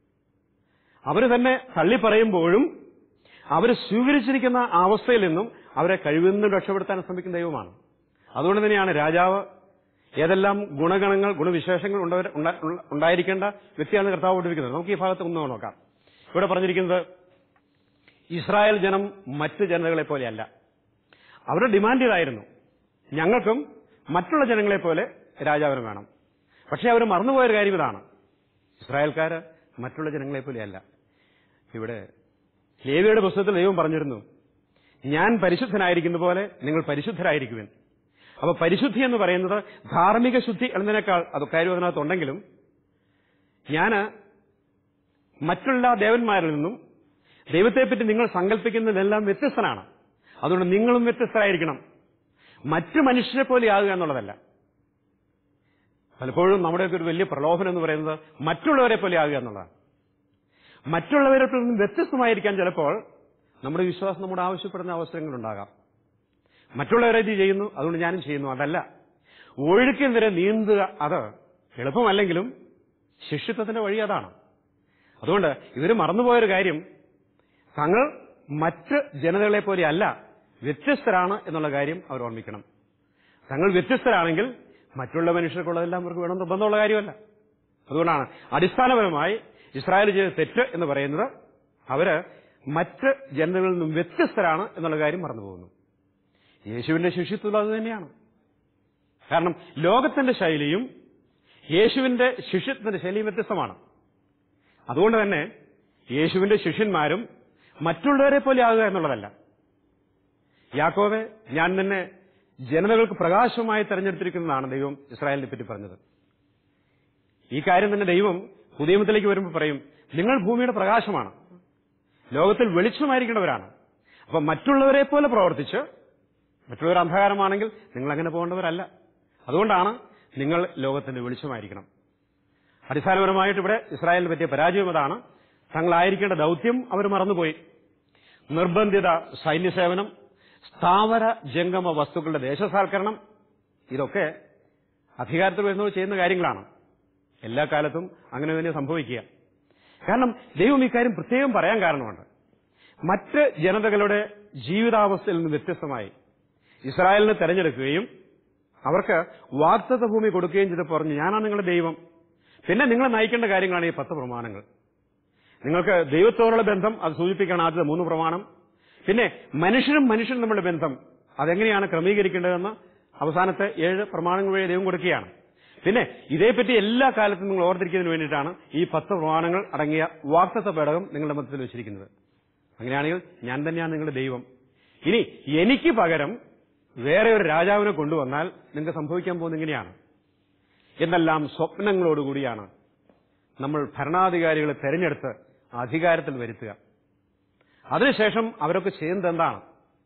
അവര് തന്നെ തള്ളിപ്പറയുമ്പോഴും അവർ സ്വീകരിച്ചിരിക്കുന്ന ആ അവസ്ഥയിൽ നിന്നും അവരെ കഴിവുന്നും രക്ഷപ്പെടുത്താൻ ശ്രമിക്കുന്ന ദൈവമാണ് അതുകൊണ്ട് തന്നെയാണ് രാജാവ് ഏതെല്ലാം ഗുണഗണങ്ങൾ ഗുണവിശേഷങ്ങൾ ഉണ്ടവർ- ഉണ്ട- ഉള്ള- ഉണ്ടായിരിക്കേണ്ട വ്യക്തിയാണ് കർത്താവ് കൊണ്ടിരിക്കുന്നത് നമുക്ക് ഈ ഭാഗത്ത് ഒന്ന് നോക്കാം ഇവിടെ പറഞ്ഞിരിക്കുന്നത് ഇസ്രായേൽ ജനം മറ്റ് ജനതകളെ പോലെയല്ല അവരുടെ ഡിമാൻഡ് ഇതായിരുന്നു ഞങ്ങൾക്കും മറ്റുള്ള ജനങ്ങളെ പോലെ രാജാവിന് വേണം പക്ഷെ അവർ മറന്നുപോയൊരു കാര്യം ഇതാണ് ഇസ്രായേൽക്കാര് മറ്റുള്ള ജനങ്ങളെ പോലെയല്ല ഇവിടെ ലേവിയുടെ പുസ്തകത്തിൽ ദൈവം പറഞ്ഞിരുന്നു ഞാൻ പരിശുദ്ധനായിരിക്കുന്ന പോലെ നിങ്ങൾ പരിശുദ്ധരായിരിക്കുവിൻ അപ്പൊ പരിശുദ്ധി എന്ന് പറയുന്നത് ധാർമ്മിക ശുദ്ധി എന്നതിനേക്കാൾ അത് കാര്യം അതിനകത്തുണ്ടെങ്കിലും ഞാന് മറ്റുള്ള ദേവന്മാരിൽ നിന്നും ദൈവത്തെപ്പറ്റി നിങ്ങൾ സങ്കല്പിക്കുന്നതെല്ലാം വ്യത്യസ്തനാണ് അതുകൊണ്ട് നിങ്ങളും വ്യത്യസ്തരായിരിക്കണം മറ്റു മനുഷ്യരെ പോലെ ആകുക എന്നുള്ളതല്ല പലപ്പോഴും നമ്മുടെയൊക്കെ ഒരു വലിയ പ്രലോഭനം എന്ന് പറയുന്നത് മറ്റുള്ളവരെ പോലെ ആകുക എന്നുള്ളതാണ് മറ്റുള്ളവരെ നിന്നും വ്യത്യസ്തമായിരിക്കാൻ ചിലപ്പോൾ നമ്മുടെ വിശ്വാസം നമ്മുടെ ആവശ്യപ്പെടുന്ന അവസരങ്ങളുണ്ടാകാം മറ്റുള്ളവരെ ഇത് ചെയ്യുന്നു അതുകൊണ്ട് ഞാനും ചെയ്യുന്നു അതല്ല ഒഴുക്കിനെതിരെ നീന്തുക അത് എളുപ്പമല്ലെങ്കിലും ശിഷ്യത്വത്തിന്റെ വഴി അതാണ് അതുകൊണ്ട് ഇവർ മറന്നുപോയൊരു കാര്യം തങ്ങൾ മറ്റ് ജനതകളെ പോലെ അല്ല വ്യത്യസ്തരാണ് എന്നുള്ള കാര്യം അവർ ഓർമ്മിക്കണം തങ്ങൾ വ്യത്യസ്തരാണെങ്കിൽ മറ്റുള്ള മനുഷ്യർക്കുള്ളതെല്ലാം അവർക്ക് വേണം നിർബന്ധമുള്ള കാര്യമല്ല അതുകൊണ്ടാണ് അടിസ്ഥാനപരമായി ഇസ്രായേൽ ചെയ്ത തെറ്റ് എന്ന് പറയുന്നത് അവര് മറ്റ് ജനതകളിൽ നിന്നും വ്യത്യസ്തരാണ് എന്നുള്ള കാര്യം മറന്നുപോകുന്നു യേശുവിന്റെ ശിഷ്യത്വം അത് തന്നെയാണ് കാരണം ലോകത്തിന്റെ ശൈലിയും യേശുവിന്റെ ശിഷ്യത്വത്തിന്റെ ശൈലിയും വ്യത്യസ്തമാണ് അതുകൊണ്ട് തന്നെ യേശുവിന്റെ ശിഷ്യന്മാരും മറ്റുള്ളവരെ പോലെ ആകുക എന്നുള്ളതല്ല യാക്കോവെ ഞാൻ നിന്നെ ജനതകൾക്ക് പ്രകാശമായി തെരഞ്ഞെടുത്തിരിക്കുന്നതാണ് ദൈവം ഇസ്രായേലിനെ പറ്റി പറഞ്ഞത് ഈ കാര്യം തന്നെ ദൈവം പുതിയമത്തിലേക്ക് വരുമ്പോൾ പറയും നിങ്ങൾ ഭൂമിയുടെ പ്രകാശമാണ് ലോകത്തിൽ വെളിച്ചമായിരിക്കേണ്ടവരാണ് അപ്പൊ മറ്റുള്ളവരെ പോലെ പ്രവർത്തിച്ച് മറ്റുള്ളവർ അന്ധകാരമാണെങ്കിൽ നിങ്ങൾ അങ്ങനെ പോകേണ്ടവരല്ല അതുകൊണ്ടാണ് നിങ്ങൾ ലോകത്തിന്റെ വെളിച്ചമായിരിക്കണം അടിസ്ഥാനപരമായിട്ട് ഇവിടെ ഇസ്രായേലിന് പറ്റിയ പരാജയം അതാണ് തങ്ങളായിരിക്കേണ്ട ദൗത്യം അവർ മറന്നുപോയി നിർബന്ധിത സൈന്യസേവനം സ്ഥാവര ജംഗമ വസ്തുക്കളുടെ ദേശസാൽക്കരണം ഇതൊക്കെ അധികാരത്തിൽ വരുന്നവർ ചെയ്യുന്ന കാര്യങ്ങളാണ് എല്ലാ കാലത്തും അങ്ങനെ തന്നെ സംഭവിക്കുക കാരണം ദൈവം ഇക്കാര്യം പ്രത്യേകം പറയാൻ കാരണമുണ്ട് മറ്റ് ജനതകളുടെ ജീവിതാവസ്ഥയിൽ നിന്ന് വ്യത്യസ്തമായി ഇസ്രായേലിനെ തെരഞ്ഞെടുക്കുകയും അവർക്ക് വാക്തത്വ ഭൂമി കൊടുക്കുകയും ചെയ്ത് പറഞ്ഞു ഞാനാണ് നിങ്ങളുടെ ദൈവം പിന്നെ നിങ്ങളെ നയിക്കേണ്ട കാര്യങ്ങളാണ് ഈ പത്ത് പ്രമാണങ്ങൾ നിങ്ങൾക്ക് ദൈവത്തോടുള്ള ബന്ധം അത് സൂചിപ്പിക്കണം ആദ്യത്തെ മൂന്ന് പ്രമാണം പിന്നെ മനുഷ്യനും മനുഷ്യനും തമ്മിലുള്ള ബന്ധം അതെങ്ങനെയാണ് ക്രമീകരിക്കേണ്ടതെന്ന് അവസാനത്തെ ഏഴ് പ്രമാണങ്ങൾ വഴി ദൈവം കൊടുക്കുകയാണ് പിന്നെ ഇതേപ്പറ്റി എല്ലാ കാലത്തും നിങ്ങൾ ഓർത്തിരിക്കുന്നതിന് വേണ്ടിയിട്ടാണ് ഈ പത്ത് പ്രമാണങ്ങൾ അടങ്ങിയ വാക്തത്വ പേടകം നിങ്ങളുടെ മധ്യത്തിൽ വെച്ചിരിക്കുന്നത് അങ്ങനെയാണെങ്കിൽ ഞാൻ തന്നെയാണ് നിങ്ങളുടെ ദൈവം ഇനി എനിക്ക് പകരം വേറെ ഒരു രാജാവിനെ കൊണ്ടുവന്നാൽ നിങ്ങൾക്ക് സംഭവിക്കാൻ പോകുന്നത് ഇങ്ങനെയാണ് എന്നെല്ലാം സ്വപ്നങ്ങളോടുകൂടിയാണ് നമ്മൾ ഭരണാധികാരികളെ തെരഞ്ഞെടുത്ത് അധികാരത്തിൽ വരുത്തുക അതിനുശേഷം അവരൊക്കെ ചെയ്യുന്നത് എന്താണ്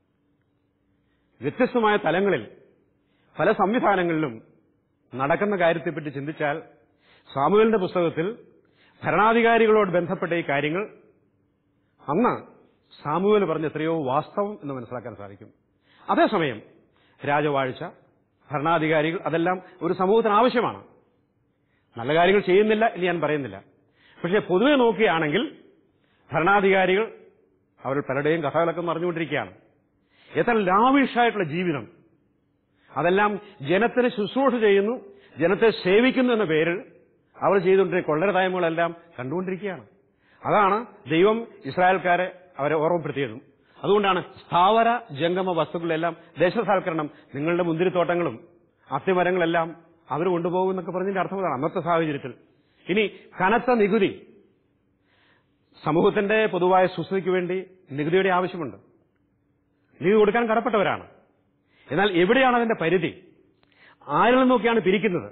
വ്യത്യസ്തമായ തലങ്ങളിൽ പല സംവിധാനങ്ങളിലും നടക്കുന്ന കാര്യത്തെപ്പറ്റി ചിന്തിച്ചാൽ സാമുവലിന്റെ പുസ്തകത്തിൽ ഭരണാധികാരികളോട് ബന്ധപ്പെട്ട ഈ കാര്യങ്ങൾ അന്ന് സാമുവൽ പറഞ്ഞ എത്രയോ വാസ്തവം എന്ന് മനസ്സിലാക്കാൻ സാധിക്കും അതേസമയം രാജവാഴ്ച ഭരണാധികാരികൾ അതെല്ലാം ഒരു സമൂഹത്തിന് ആവശ്യമാണ് നല്ല കാര്യങ്ങൾ ചെയ്യുന്നില്ല എന്ന് ഞാൻ പറയുന്നില്ല പക്ഷെ പൊതുവെ നോക്കുകയാണെങ്കിൽ ഭരണാധികാരികൾ അവർ പലരുടെയും കഥകളൊക്കെ മറിഞ്ഞുകൊണ്ടിരിക്കുകയാണ് എത്ര ലാവിഷായിട്ടുള്ള ജീവിതം അതെല്ലാം ജനത്തിന് ശുശ്രൂഷ ചെയ്യുന്നു ജനത്തെ സേവിക്കുന്നു എന്ന പേരിൽ അവർ ചെയ്തുകൊണ്ടിരിക്കുന്ന കൊള്ളരതായ്മകളെല്ലാം കണ്ടുകൊണ്ടിരിക്കുകയാണ് അതാണ് ദൈവം ഇസ്രായേൽക്കാരെ അവരെ ഓർമ്മപ്പെടുത്തിയതും അതുകൊണ്ടാണ് സ്ഥാവര ജംഗമ വസ്തുക്കളെല്ലാം ദേശസാൽക്കരണം നിങ്ങളുടെ മുന്തിരിത്തോട്ടങ്ങളും അത്തിമരങ്ങളെല്ലാം അവർ കൊണ്ടുപോകും എന്നൊക്കെ പറഞ്ഞതിന്റെ അർത്ഥം അതാണ് അന്നത്തെ സാഹചര്യത്തിൽ ഇനി കനത്ത നികുതി സമൂഹത്തിന്റെ പൊതുവായ സുസ്ഥിതിക്ക് വേണ്ടി നികുതിയുടെ ആവശ്യമുണ്ട് നികുതി കൊടുക്കാൻ കടപ്പെട്ടവരാണ് എന്നാൽ എവിടെയാണ് അതിന്റെ പരിധി ആരിൽ നിന്നൊക്കെയാണ് പിരിക്കുന്നത്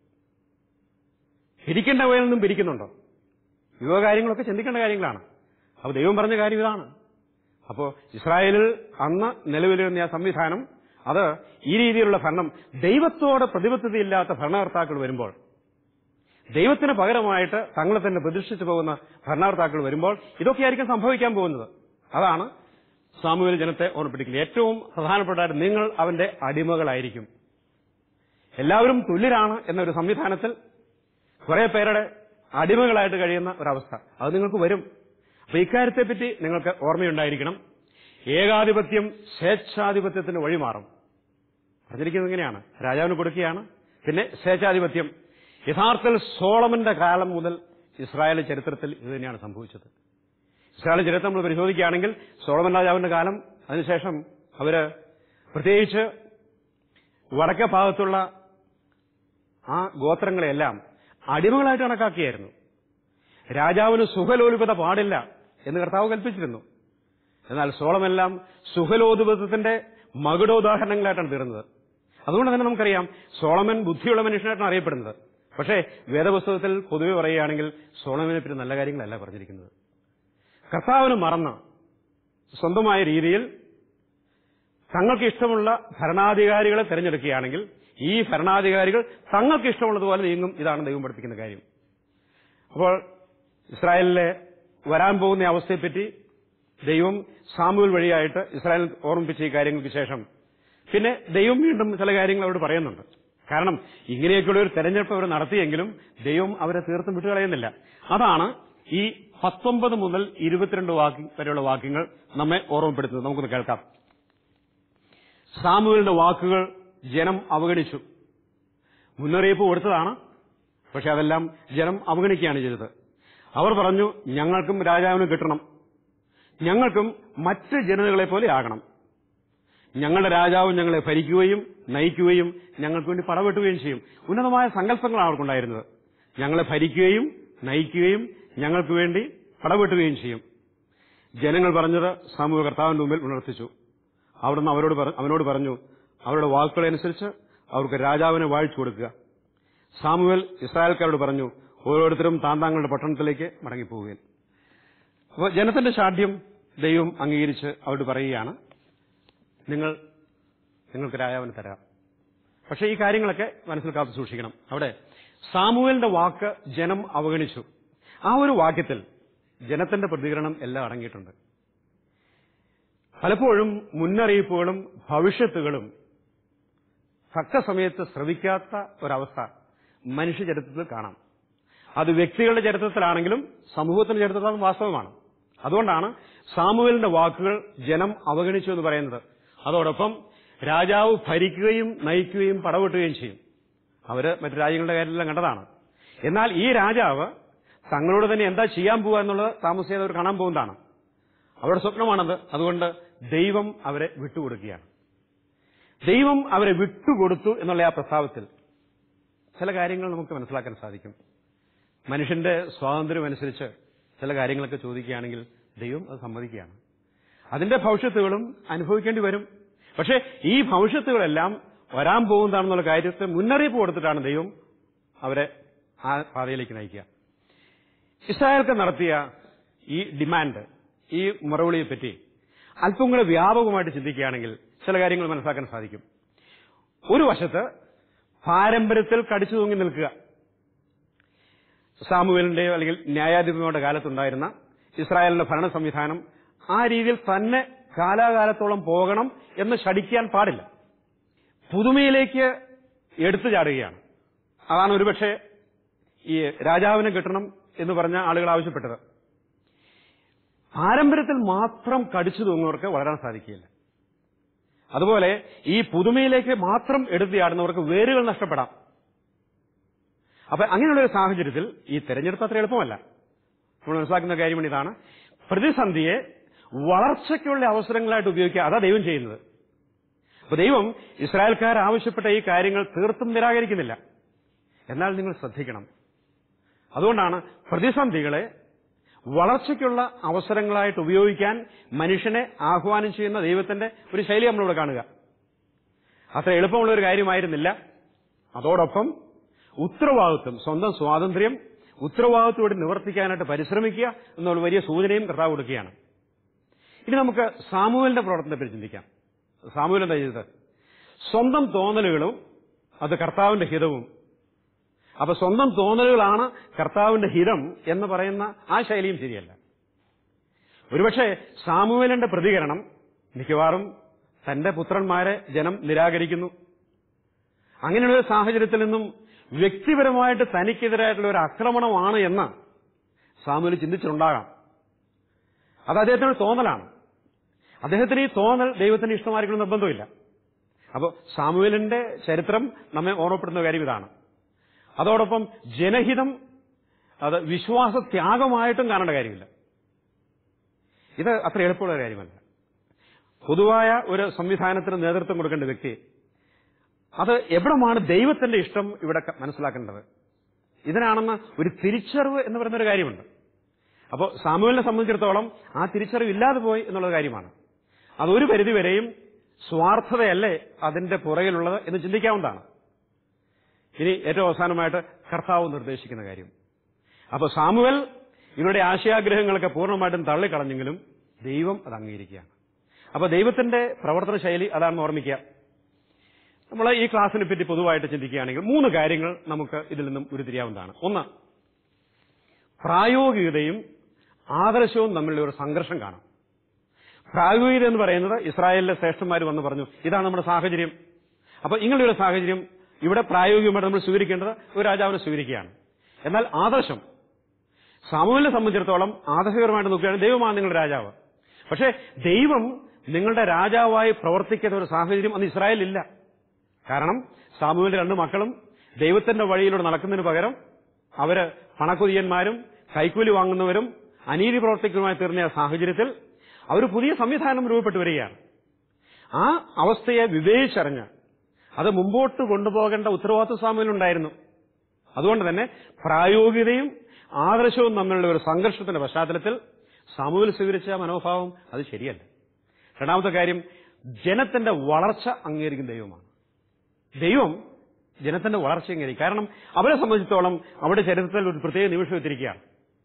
പിരിക്കേണ്ടവയിൽ നിന്നും പിരിക്കുന്നുണ്ടോ യുവ കാര്യങ്ങളൊക്കെ ചിന്തിക്കേണ്ട കാര്യങ്ങളാണ് അപ്പൊ ദൈവം പറഞ്ഞ കാര്യം ഇതാണ് അപ്പോ ഇസ്രായേലിൽ അന്ന് നിലവിലിരുന്ന ആ സംവിധാനം അത് ഈ രീതിയിലുള്ള ഭരണം ദൈവത്തോട് പ്രതിബദ്ധതയില്ലാത്ത ഭരണകർത്താക്കൾ വരുമ്പോൾ ദൈവത്തിന് പകരമായിട്ട് തങ്ങളെ തന്നെ പ്രതിഷ്ഠിച്ചു പോകുന്ന ഭരണകർത്താക്കൾ വരുമ്പോൾ ഇതൊക്കെയായിരിക്കും സംഭവിക്കാൻ പോകുന്നത് അതാണ് സാമൂഹ്യ ജനത്തെ ഓർമ്മിപ്പിക്കുന്നത് ഏറ്റവും പ്രധാനപ്പെട്ട നിങ്ങൾ അവന്റെ അടിമകളായിരിക്കും എല്ലാവരും തുല്യരാണ് എന്നൊരു സംവിധാനത്തിൽ കുറെ പേരുടെ അടിമകളായിട്ട് കഴിയുന്ന ഒരവസ്ഥ അത് നിങ്ങൾക്ക് വരും അപ്പൊ ഇക്കാര്യത്തെപ്പറ്റി നിങ്ങൾക്ക് ഓർമ്മയുണ്ടായിരിക്കണം ഏകാധിപത്യം സ്വേച്ഛാധിപത്യത്തിന് വഴിമാറും പറഞ്ഞിരിക്കുന്നത് ഇങ്ങനെയാണ് രാജാവിന് കൊടുക്കുകയാണ് പിന്നെ സ്വേച്ഛാധിപത്യം യഥാർത്ഥത്തിൽ സോളമന്റെ കാലം മുതൽ ഇസ്രായേൽ ചരിത്രത്തിൽ ഇത് തന്നെയാണ് സംഭവിച്ചത് ഇസ്രായേൽ ചരിത്രം നമ്മൾ പരിശോധിക്കുകയാണെങ്കിൽ സോളമൻ രാജാവിന്റെ കാലം അതിനുശേഷം അവര് പ്രത്യേകിച്ച് വടക്കേ ഭാഗത്തുള്ള ആ ഗോത്രങ്ങളെല്ലാം അടിമകളായിട്ട് കണക്കാക്കിയായിരുന്നു രാജാവിന് സുഖലോലുപത പാടില്ല എന്ന് കർത്താവ് കൽപ്പിച്ചിരുന്നു എന്നാൽ സോളമെല്ലാം സുഖലോതുപത്തിന്റെ മകുടോദാഹരണങ്ങളായിട്ടാണ് തീർന്നത് അതുകൊണ്ട് തന്നെ നമുക്കറിയാം സോളമൻ ബുദ്ധിയുള്ള മനുഷ്യനായിട്ടാണ് അറിയപ്പെടുന്നത് പക്ഷേ വേദപുസ്തകത്തിൽ പൊതുവെ പറയുകയാണെങ്കിൽ സോളമനെ പറ്റി നല്ല കാര്യങ്ങളല്ല പറഞ്ഞിരിക്കുന്നത് കർത്താവിന് മറന്ന് സ്വന്തമായ രീതിയിൽ തങ്ങൾക്ക് ഇഷ്ടമുള്ള ഭരണാധികാരികളെ തിരഞ്ഞെടുക്കുകയാണെങ്കിൽ ഈ ഭരണാധികാരികൾ തങ്ങൾക്ക് ഇഷ്ടമുള്ളതുപോലെ നീങ്ങും ഇതാണ് ദൈവം പഠിപ്പിക്കുന്ന കാര്യം അപ്പോൾ ഇസ്രായേലിലെ വരാൻ പോകുന്ന അവസ്ഥയെപ്പറ്റി ദൈവം സാമുവൽ വഴിയായിട്ട് ഇസ്രായേൽ ഓർമ്മിപ്പിച്ച ഈ കാര്യങ്ങൾക്ക് ശേഷം പിന്നെ ദൈവം വീണ്ടും ചില കാര്യങ്ങൾ അവരോട് പറയുന്നുണ്ട് കാരണം ഇങ്ങനെയൊക്കെയുള്ള ഒരു തെരഞ്ഞെടുപ്പ് അവർ നടത്തിയെങ്കിലും ദൈവം അവരെ തീർത്തും വിട്ടുകളയുന്നില്ല അതാണ് ഈ പത്തൊമ്പത് മുതൽ ഇരുപത്തിരണ്ട് വാക്യ വരെയുള്ള വാക്യങ്ങൾ നമ്മെ ഓർമ്മപ്പെടുത്തുന്നത് നമുക്കൊന്ന് കേൾക്കാം സാമുവലിന്റെ വാക്കുകൾ ജനം അവഗണിച്ചു മുന്നറിയിപ്പ് കൊടുത്തതാണ് പക്ഷെ അതെല്ലാം ജനം അവഗണിക്കുകയാണ് ചെയ്തത് അവർ പറഞ്ഞു ഞങ്ങൾക്കും രാജാവിന് കിട്ടണം ഞങ്ങൾക്കും മറ്റ് ജനതകളെ പോലെ ആകണം ഞങ്ങളുടെ രാജാവ് ഞങ്ങളെ ഭരിക്കുകയും നയിക്കുകയും ഞങ്ങൾക്ക് വേണ്ടി പടവെട്ടുകയും ചെയ്യും ഉന്നതമായ സങ്കല്പങ്ങളാണ് അവർക്കുണ്ടായിരുന്നത് ഞങ്ങളെ ഭരിക്കുകയും നയിക്കുകയും ഞങ്ങൾക്ക് വേണ്ടി പടവെട്ടുകയും ചെയ്യും ജനങ്ങൾ പറഞ്ഞത് സാമൂഹ്യ കർത്താവിന്റെ മുമ്പിൽ ഉണർത്തിച്ചു അവിടുന്ന് അവരോട് പറ- അവനോട് പറഞ്ഞു അവരുടെ വാക്കുകളനുസരിച്ച് അവർക്ക് രാജാവിനെ വാഴിച്ചു കൊടുക്കുക സാമുവൽ ഇസ്രായേൽക്കാരോട് പറഞ്ഞു ഓരോരുത്തരും താൻ താങ്കളുടെ പട്ടണത്തിലേക്ക് മടങ്ങിപ്പോവുകയും അപ്പോൾ ജനത്തിന്റെ ശാഠ്യം ദൈവം അംഗീകരിച്ച് അവരോട് പറയുകയാണ് നിങ്ങൾ നിങ്ങൾക്ക് രാജാവിന് തരാം പക്ഷേ ഈ കാര്യങ്ങളൊക്കെ മനസ്സിൽ കാത്തു സൂക്ഷിക്കണം അവിടെ സാമുവലിന്റെ വാക്ക് ജനം അവഗണിച്ചു ആ ഒരു വാക്യത്തിൽ ജനത്തിന്റെ പ്രതികരണം എല്ലാം അടങ്ങിയിട്ടുണ്ട് പലപ്പോഴും മുന്നറിയിപ്പുകളും ഭവിഷ്യത്തുകളും തക്ക സമയത്ത് ശ്രവിക്കാത്ത ഒരവസ്ഥ മനുഷ്യ ചരിത്രത്തിൽ കാണാം അത് വ്യക്തികളുടെ ചരിത്രത്തിലാണെങ്കിലും സമൂഹത്തിന്റെ ചരിത്രത്തിലും വാസ്തവമാണ് അതുകൊണ്ടാണ് സാമുവലിന്റെ വാക്കുകൾ ജനം അവഗണിച്ചു എന്ന് പറയുന്നത് അതോടൊപ്പം രാജാവ് ഭരിക്കുകയും നയിക്കുകയും പടവെട്ടുകയും ചെയ്യും അവര് മറ്റു രാജ്യങ്ങളുടെ കാര്യത്തിലെല്ലാം കണ്ടതാണ് എന്നാൽ ഈ രാജാവ് തങ്ങളോട് തന്നെ എന്താ ചെയ്യാൻ പോവുക എന്നുള്ളത് താമസിയാതെ അവർ കാണാൻ പോകുന്നതാണ് അവരുടെ സ്വപ്നമാണത് അതുകൊണ്ട് ദൈവം അവരെ വിട്ടുകൊടുക്കുകയാണ് ദൈവം അവരെ വിട്ടുകൊടുത്തു എന്നുള്ള ആ പ്രസ്താവത്തിൽ ചില കാര്യങ്ങൾ നമുക്ക് മനസ്സിലാക്കാൻ സാധിക്കും മനുഷ്യന്റെ സ്വാതന്ത്ര്യം അനുസരിച്ച് ചില കാര്യങ്ങളൊക്കെ ചോദിക്കുകയാണെങ്കിൽ ദൈവം അത് സമ്മതിക്കുകയാണ് അതിന്റെ ഭവിഷ്യത്തുകളും അനുഭവിക്കേണ്ടി വരും പക്ഷേ ഈ ഭവിഷ്യത്തുകളെല്ലാം വരാൻ പോകുന്നതാണെന്നുള്ള കാര്യത്തെ മുന്നറിയിപ്പ് കൊടുത്തിട്ടാണ് ദൈവം അവരെ ആ പാതയിലേക്ക് നയിക്കുക ഇസ്രായേൽക്ക് നടത്തിയ ഈ ഡിമാൻഡ് ഈ മുറവിളിയെപ്പറ്റി അല്പം കൂടെ വ്യാപകമായിട്ട് ചിന്തിക്കുകയാണെങ്കിൽ ചില കാര്യങ്ങൾ മനസ്സിലാക്കാൻ സാധിക്കും ഒരു വശത്ത് പാരമ്പര്യത്തിൽ കടിച്ചു തൂങ്ങി നിൽക്കുക സാമുവേലിന്റെയോ അല്ലെങ്കിൽ ന്യായാധിപതിയുടെ കാലത്തുണ്ടായിരുന്ന ഇസ്രായേലിന്റെ ഭരണ സംവിധാനം ആ രീതിയിൽ തന്നെ കാലാകാലത്തോളം പോകണം എന്ന് ശടിക്കാൻ പാടില്ല പുതുമയിലേക്ക് എടുത്തു ചാടുകയാണ് അതാണ് ഒരുപക്ഷെ ഈ രാജാവിനെ കിട്ടണം എന്ന് പറഞ്ഞ ആളുകൾ ആവശ്യപ്പെട്ടത് പാരമ്പര്യത്തിൽ മാത്രം കടിച്ചു തൂങ്ങുന്നവർക്ക് വളരാൻ സാധിക്കില്ല അതുപോലെ ഈ പുതുമയിലേക്ക് മാത്രം എടുത്തിയാടുന്നവർക്ക് വേരുകൾ നഷ്ടപ്പെടാം അപ്പൊ അങ്ങനെയുള്ള ഒരു സാഹചര്യത്തിൽ ഈ തെരഞ്ഞെടുപ്പ് അത്ര എളുപ്പമല്ല നമ്മൾ മനസ്സിലാക്കുന്ന കാര്യമാണ് ഇതാണ് പ്രതിസന്ധിയെ വളർച്ചയ്ക്കുള്ള അവസരങ്ങളായിട്ട് ഉപയോഗിക്കുക അതാ ദൈവം ചെയ്യുന്നത് അപ്പൊ ദൈവം ഇസ്രായേൽക്കാർ ആവശ്യപ്പെട്ട ഈ കാര്യങ്ങൾ തീർത്തും നിരാകരിക്കുന്നില്ല എന്നാൽ നിങ്ങൾ ശ്രദ്ധിക്കണം അതുകൊണ്ടാണ് പ്രതിസന്ധികളെ വളർച്ചയ്ക്കുള്ള അവസരങ്ങളായിട്ട് ഉപയോഗിക്കാൻ മനുഷ്യനെ ആഹ്വാനം ചെയ്യുന്ന ദൈവത്തിന്റെ ഒരു ശൈലി നമ്മളിവിടെ കാണുക അത്ര എളുപ്പമുള്ള ഒരു കാര്യമായിരുന്നില്ല അതോടൊപ്പം ഉത്തരവാദിത്വം സ്വന്തം സ്വാതന്ത്ര്യം ഉത്തരവാദിത്വത്തോടെ നിവർത്തിക്കാനായിട്ട് പരിശ്രമിക്കുക എന്നുള്ള വലിയ സൂചനയും കർത്താവ് കൊടുക്കുകയാണ് ഇനി നമുക്ക് സാമൂഹലിന്റെ പ്രവർത്തനത്തെ ചിന്തിക്കാം സാമൂഹൽ എന്താ ചെയ്തത് സ്വന്തം തോന്നലുകളും അത് കർത്താവിന്റെ ഹിതവും അപ്പൊ സ്വന്തം തോന്നലുകളാണ് കർത്താവിന്റെ ഹിതം എന്ന് പറയുന്ന ആ ശൈലിയും ശരിയല്ല ഒരുപക്ഷെ സാമുവേലിന്റെ പ്രതികരണം മിക്കവാറും തന്റെ പുത്രന്മാരെ ജനം നിരാകരിക്കുന്നു അങ്ങനെയുള്ള ഒരു സാഹചര്യത്തിൽ നിന്നും വ്യക്തിപരമായിട്ട് തനിക്കെതിരായിട്ടുള്ള ഒരു ആക്രമണമാണ് എന്ന് സാമുവൽ ചിന്തിച്ചിട്ടുണ്ടാകാം അത് അദ്ദേഹത്തിന് തോന്നലാണ് അദ്ദേഹത്തിന് ഈ തോന്നൽ ദൈവത്തിന് ഇഷ്ടമായിരിക്കണം നിർബന്ധമില്ല അപ്പോൾ സാമുവേലിന്റെ ചരിത്രം നമ്മെ ഓർമ്മപ്പെടുന്ന കാര്യം ഇതാണ് അതോടൊപ്പം ജനഹിതം അത് വിശ്വാസ ത്യാഗമായിട്ടും കാണേണ്ട കാര്യമില്ല ഇത് അത്ര എളുപ്പമുള്ള കാര്യമല്ല പൊതുവായ ഒരു സംവിധാനത്തിന് നേതൃത്വം കൊടുക്കേണ്ട വ്യക്തി അത് എവിടമാണ് ദൈവത്തിന്റെ ഇഷ്ടം ഇവിടെ ക- മനസ്സിലാക്കേണ്ടത് ഇതിനാണെന്ന് ഒരു തിരിച്ചറിവ് എന്ന് പറയുന്ന ഒരു കാര്യമുണ്ട് അപ്പോൾ സാമുവലിനെ സംബന്ധിച്ചിടത്തോളം ആ തിരിച്ചറിവ് ഇല്ലാതെ പോയി എന്നുള്ള കാര്യമാണ് അതൊരു പരിധിവരെയും സ്വാർത്ഥതയല്ലേ അതിന്റെ പുറകിലുള്ളത് എന്ന് ചിന്തിക്കാവുന്നതാണ് ഇനി ഏറ്റവും അവസാനമായിട്ട് കർത്താവ് നിർദ്ദേശിക്കുന്ന കാര്യം അപ്പോൾ സാമുവൽ ഇവരുടെ ആശയാഗ്രഹങ്ങളൊക്കെ പൂർണ്ണമായിട്ടും തള്ളിക്കളഞ്ഞെങ്കിലും ദൈവം അത് അംഗീകരിക്കുകയാണ് അപ്പോൾ ദൈവത്തിന്റെ പ്രവർത്തന ശൈലി അതാണെന്ന് ഓർമ്മിക്കുക നമ്മൾ ഈ ക്ലാസ്സിനെ പറ്റി പൊതുവായിട്ട് ചിന്തിക്കുകയാണെങ്കിൽ മൂന്ന് കാര്യങ്ങൾ നമുക്ക് ഇതിൽ നിന്നും ഉരുത്തിരിയാവുന്നതാണ് ഒന്ന് പ്രായോഗികതയും ആദർശവും തമ്മിലുള്ള ഒരു സംഘർഷം കാണാം പ്രായോഗികത എന്ന് പറയുന്നത് ഇസ്രായേലിലെ ശ്രേഷ്ഠന്മാർ വന്ന് പറഞ്ഞു ഇതാണ് നമ്മുടെ സാഹചര്യം അപ്പൊ ഇങ്ങനെയുള്ള ഒരു സാഹചര്യം ഇവിടെ പ്രായോഗികമായിട്ട് നമ്മൾ സ്വീകരിക്കേണ്ടത് ഒരു രാജാവിനെ സ്വീകരിക്കുകയാണ് എന്നാൽ ആദർശം സാമൂഹിനെ സംബന്ധിച്ചിടത്തോളം ആദർശകരമായിട്ട് നോക്കുകയാണെങ്കിൽ ദൈവമാണ് നിങ്ങളുടെ രാജാവ് പക്ഷേ ദൈവം നിങ്ങളുടെ രാജാവായി പ്രവർത്തിക്കുന്ന ഒരു സാഹചര്യം അന്ന് ഇസ്രായേലില്ല കാരണം സാമൂഹിന്റെ രണ്ട് മക്കളും ദൈവത്തിന്റെ വഴിയിലൂടെ നടക്കുന്നതിന് പകരം അവര് പണക്കുതിയന്മാരും കൈക്കൂലി വാങ്ങുന്നവരും അനീതി പ്രവർത്തിക്കുന്നതുമായി തീർന്ന സാഹചര്യത്തിൽ അവർ പുതിയ സംവിധാനം രൂപപ്പെട്ടു വരികയാണ് ആ അവസ്ഥയെ വിവേചിച്ചറിഞ്ഞ് അത് മുമ്പോട്ട് കൊണ്ടുപോകേണ്ട ഉത്തരവാദിത്വ സാമ്യലുണ്ടായിരുന്നു അതുകൊണ്ട് തന്നെ പ്രായോഗികതയും ആദർശവും തമ്മിലുള്ള ഒരു സംഘർഷത്തിന്റെ പശ്ചാത്തലത്തിൽ സാമൂഹിൽ സ്വീകരിച്ച മനോഭാവം അത് ശരിയല്ല രണ്ടാമത്തെ കാര്യം ജനത്തിന്റെ വളർച്ച അംഗീകരിക്കുന്ന ദൈവമാണ് ദൈവം ജനത്തിന്റെ വളർച്ച അംഗീകരിക്കും കാരണം അവരെ സംബന്ധിച്ചിടത്തോളം അവരുടെ ചരിത്രത്തിൽ ഒരു പ്രത്യേക നിമിഷം എത്തിരിക്കുകയാണ്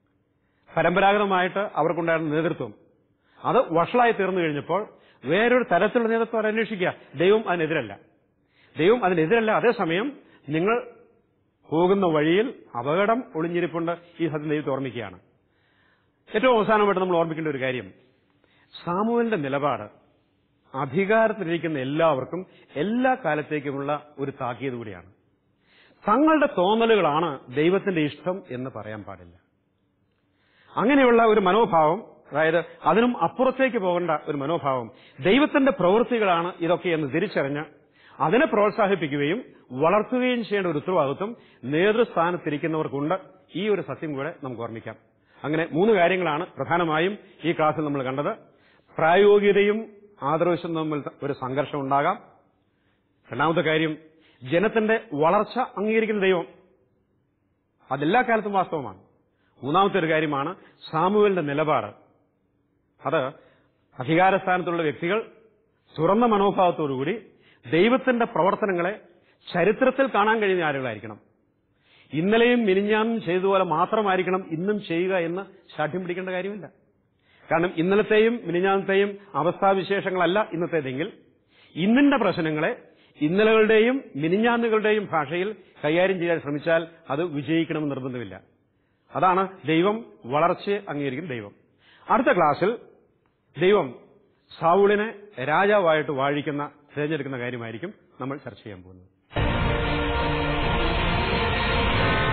പരമ്പരാഗതമായിട്ട് അവർക്കുണ്ടായിരുന്ന നേതൃത്വം അത് വഷളായി തീർന്നു കഴിഞ്ഞപ്പോൾ വേറൊരു തരത്തിലുള്ള നേതൃത്വം അവർ അന്വേഷിക്കുക ദൈവം അതിനെതിരല്ല ദൈവം അതിനെതിരല്ല അതേസമയം നിങ്ങൾ പോകുന്ന വഴിയിൽ അപകടം ഒളിഞ്ഞിരിപ്പുണ്ട് ഈ സത്യം ദൈവത്തെ ഓർമ്മിക്കുകയാണ് ഏറ്റവും അവസാനമായിട്ട് നമ്മൾ ഓർമ്മിക്കേണ്ട ഒരു കാര്യം സാമൂഹലിന്റെ നിലപാട് അധികാരത്തിലിരിക്കുന്ന എല്ലാവർക്കും എല്ലാ കാലത്തേക്കുമുള്ള ഒരു താക്കീത് കൂടിയാണ് തങ്ങളുടെ തോന്നലുകളാണ് ദൈവത്തിന്റെ ഇഷ്ടം എന്ന് പറയാൻ പാടില്ല അങ്ങനെയുള്ള ഒരു മനോഭാവം അതായത് അതിനും അപ്പുറത്തേക്ക് പോകേണ്ട ഒരു മനോഭാവം ദൈവത്തിന്റെ പ്രവൃത്തികളാണ് ഇതൊക്കെ എന്ന് തിരിച്ചറിഞ്ഞ് അതിനെ പ്രോത്സാഹിപ്പിക്കുകയും വളർത്തുകയും ചെയ്യേണ്ട ഒരു ഉത്തരവാദിത്വം നേതൃസ്ഥാനത്തിരിക്കുന്നവർക്കുണ്ട് ഈ ഒരു സത്യം കൂടെ നമുക്ക് ഓർമ്മിക്കാം അങ്ങനെ മൂന്ന് കാര്യങ്ങളാണ് പ്രധാനമായും ഈ ക്ലാസ്സിൽ നമ്മൾ കണ്ടത് പ്രായോഗികതയും ആദർശവും തമ്മിൽ ഒരു സംഘർഷം ഉണ്ടാകാം രണ്ടാമത്തെ കാര്യം ജനത്തിന്റെ വളർച്ച അംഗീകരിക്കുന്ന ദൈവം അതെല്ലാ കാലത്തും വാസ്തവമാണ് മൂന്നാമത്തെ ഒരു കാര്യമാണ് സാമുവലിന്റെ നിലപാട് അത് അധികാരസ്ഥാനത്തുള്ള വ്യക്തികൾ തുറന്ന മനോഭാവത്തോടുകൂടി ദൈവത്തിന്റെ പ്രവർത്തനങ്ങളെ ചരിത്രത്തിൽ കാണാൻ കഴിയുന്ന ആളുകളായിരിക്കണം ഇന്നലെയും മിനിഞ്ഞാന്നും ചെയ്തതുപോലെ മാത്രമായിരിക്കണം ഇന്നും ചെയ്യുക എന്ന് ശാഠ്യം പിടിക്കേണ്ട കാര്യമില്ല കാരണം ഇന്നലത്തെയും മിനിഞ്ഞാന്നത്തെയും അവസ്ഥാവിശേഷങ്ങളല്ല ഇന്നത്തേതെങ്കിൽ ഇന്നിന്റെ പ്രശ്നങ്ങളെ ഇന്നലകളുടെയും മിനിഞ്ഞാന്നുകളുടെയും ഭാഷയിൽ കൈകാര്യം ചെയ്യാൻ ശ്രമിച്ചാൽ അത് വിജയിക്കണമെന്ന് നിർബന്ധമില്ല അതാണ് ദൈവം വളർച്ചയെ അംഗീകരിക്കുന്ന ദൈവം അടുത്ത ക്ലാസ്സിൽ ദൈവം സാവൂളിനെ രാജാവായിട്ട് വാഴിക്കുന്ന തിരഞ്ഞെടുക്കുന്ന കാര്യമായിരിക്കും നമ്മൾ ചർച്ച ചെയ്യാൻ പോകുന്നത്